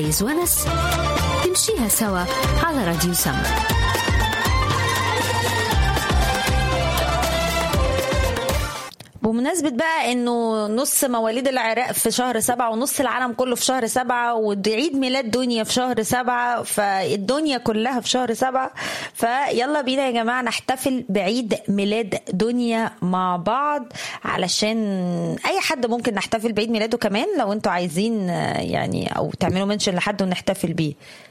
عايز ونس نمشيها سوا على راديو سما بمناسبة بقى انه نص مواليد العراق في شهر سبعة ونص العالم كله في شهر سبعة وعيد ميلاد دنيا في شهر سبعة فالدنيا كلها في شهر سبعة فيلا بينا يا جماعة نحتفل بعيد ميلاد دنيا مع بعض علشان اي حد ممكن نحتفل بعيد ميلاده كمان لو انتوا عايزين يعني او تعملوا منشن لحد ونحتفل بيه